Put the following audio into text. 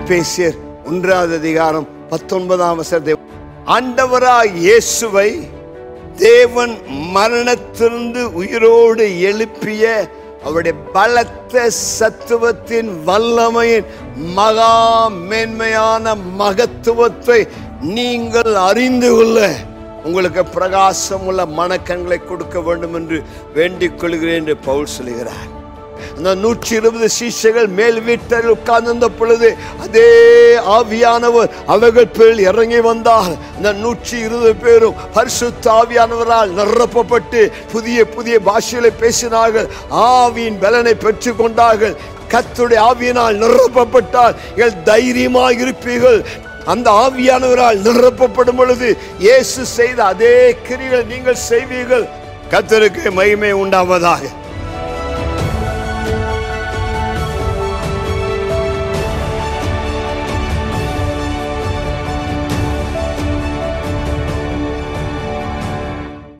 எபேசியர் ஒன்றாவது அதிகாரம் பத்தொன்பதாம் வசனத்தை ஆண்டவராய் இயேசுவை தேவன் மரணத்திலிருந்து உயிரோடு எழுப்பிய அவருடைய பலத்த சத்துவத்தின் வல்லமையின் மகா மேன்மையான மகத்துவத்தை நீங்கள் அறிந்து கொள்ள உங்களுக்கு பிரகாசம் உள்ள மனக்கண்களை கொடுக்க வேண்டும் என்று வேண்டிக் கொள்கிறேன் என்று பவுல் சொல்கிறார் அந்த நூற்றி இருபது சீஷைகள் மேல் வீட்டில் உட்கார்ந்திருந்த பொழுது அதே ஆவியானவர் அவர்கள் பேரில் இறங்கி வந்தார் அந்த நூற்றி இருபது பேரும் பரிசுத்த ஆவியானவரால் நிரப்பப்பட்டு புதிய புதிய பாஷைகளை பேசினார்கள் ஆவியின் பலனை பெற்றுக் கொண்டார்கள் கத்துடைய ஆவியினால் நிரப்பப்பட்டால் நீங்கள் தைரியமாக இருப்பீர்கள் அந்த ஆவியானவரால் நிரப்பப்படும் பொழுது இயேசு செய்த அதே கிரிகள் நீங்கள் செய்வீர்கள் கத்தருக்கு மகிமை உண்டாவதாக